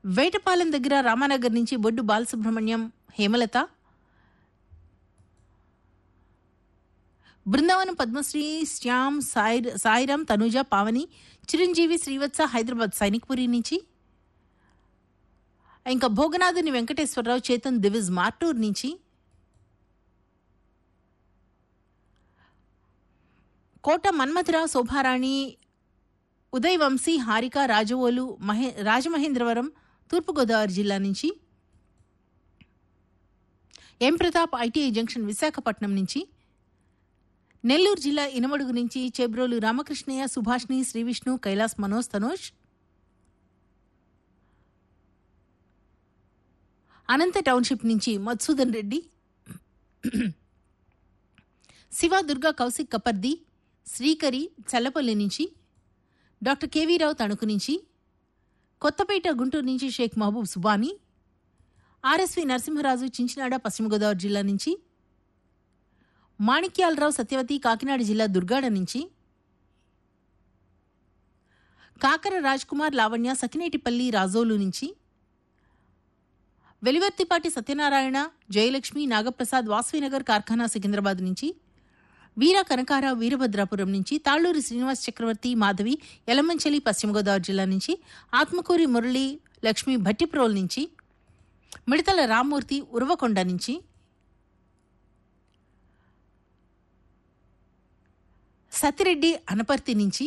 వేటపాలెం దగ్గర రామానగర్ నుంచి బొడ్డు బాలసుబ్రహ్మణ్యం హేమలత బృందావనం పద్మశ్రీ శ్యామ్ సాయి సాయిరామ్ తనుజ పావని చిరంజీవి శ్రీవత్స హైదరాబాద్ సైనిక్పురి నుంచి ఇంకా భోగనాథుని వెంకటేశ్వరరావు చేతన్ దివిజ్ మార్టూర్ నుంచి కోట మన్మథరావు శోభారాణి ఉదయ్ వంశీ హారిక రాజవోలు మహే రాజమహేంద్రవరం తూర్పుగోదావరి జిల్లా నుంచి M Pratap ITI junction Visakhapatnam నుంచి నెల్లూరు జిల్లా ఇనమడుగు నుంచి చెబ్రోలు రామకృష్ణయ్య సుభాష్ని శ్రీవిష్ణు కైలాస్ మనోజ్ తనోజ్ అనంత టౌన్షిప్ నుంచి మధుసూదన్ రెడ్డి శివ దుర్గా కౌశిక్ కపర్ది శ్రీకరి చల్లపల్లి నుంచి డాక్టర్ కేవీ రావు తణుకు నుంచి కొత్తపేట గుంటూరు నుంచి షేక్ మహబూబ్ సుబానీ ఆర్ఎస్వి నరసింహరాజు చించినాడ పశ్చిమ గోదావరి జిల్లా నుంచి మాణిక్యాలరావు సత్యవతి కాకినాడ జిల్లా దుర్గాడ నుంచి కాకర రాజ్ కుమార్ లావణ్య సకినేటిపల్లి రాజోలు నుంచి వెలివర్తిపాటి సత్యనారాయణ జయలక్ష్మి నాగప్రసాద్ వాసవినగర్ కార్ఖానా సికింద్రాబాద్ నుంచి వీర కనకారావు వీరభద్రాపురం నుంచి తాళ్లూరి శ్రీనివాస్ చక్రవర్తి మాధవి యలమంచలి పశ్చిమ గోదావరి జిల్లా నుంచి ఆత్మకూరి మురళి లక్ష్మి భట్టిప్రోల్ నుంచి మిడతల రామ్మూర్తి ఉరవకొండ నుంచి సత్యరెడ్డి అనపర్తి నుంచి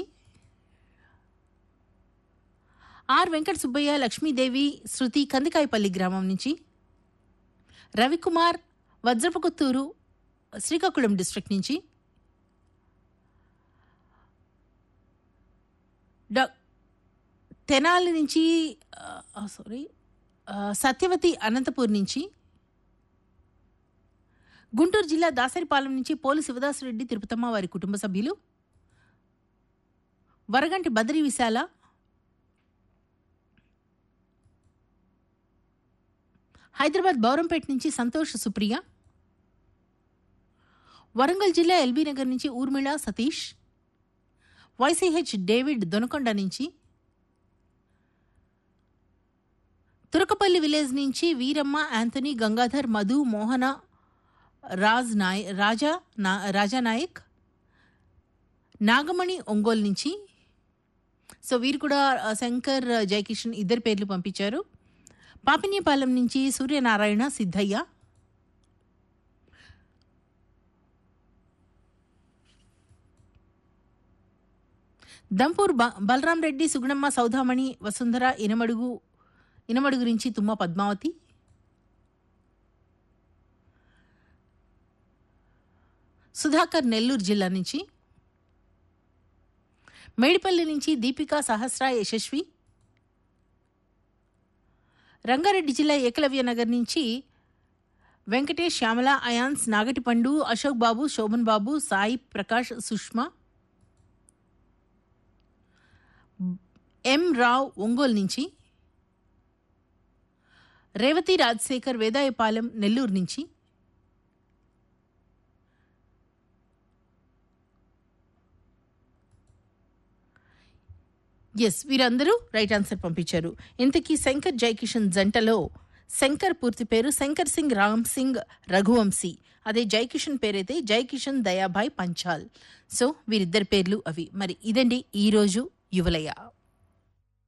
ఆర్ వెంకట సుబ్బయ్య లక్ష్మీదేవి శృతి కందికాయపల్లి గ్రామం నుంచి రవికుమార్ వజ్రపకొత్తూరు శ్రీకాకుళం డిస్ట్రిక్ట్ నుంచి డా తెనాలి నుంచి సారీ సత్యవతి అనంతపూర్ నుంచి గుంటూరు జిల్లా దాసరిపాలెం నుంచి పోలు శివదాసరెడ్డి తిరుపతమ్మ వారి కుటుంబ సభ్యులు వరగంటి బదరి విశాల హైదరాబాద్ బౌరంపేట నుంచి సంతోష్ సుప్రియ వరంగల్ జిల్లా ఎల్బీ నగర్ నుంచి ఊర్మిళ సతీష్ వైసీహెచ్ డేవిడ్ దొనకొండ నుంచి తురకపల్లి విలేజ్ నుంచి వీరమ్మ యాంథనీ గంగాధర్ మధు మోహన రాజ్ నాయ్ రాజా నా రాజా నాయక్ నాగమణి ఒంగోలు నుంచి సో వీరు కూడా ఆ, శంకర్ జయకిషన్ ఇద్దరు పేర్లు పంపించారు పాపినియపాలెం నుంచి సూర్యనారాయణ సిద్ధయ్య దంపూర్ బ బలరాం రెడ్డి సుగుణమ్మ సౌదామణి వసుంధర ఇనమడుగు ఇనమడుగు నుంచి తుమ్మ పద్మావతి సుధాకర్ నెల్లూరు జిల్లా నుంచి మేడిపల్లి నుంచి దీపికా సహస్ర యశస్వి రంగారెడ్డి జిల్లా ఏకలవ్య నగర్ నుంచి వెంకటేష్ శ్యామల అయాన్స్ నాగటిపండు అశోక్ బాబు శోభన్ బాబు సాయి ప్రకాష్ సుష్మా ఎం రావ్ ఒంగోలు నుంచి రేవతి రాజశేఖర్ వేదాయపాలెం నెల్లూరు నుంచి ఎస్ వీరందరూ రైట్ ఆన్సర్ పంపించారు ఇంతకీ శంకర్ జయకిషన్ జంటలో శంకర్ పూర్తి పేరు శంకర్ సింగ్ రామ్ సింగ్ రఘువంశీ అదే జయకిషన్ పేరైతే జయకిషన్ దయాభాయ్ పంచాల్ సో వీరిద్దరి పేర్లు అవి మరి ఇదండి ఈరోజు యువలయ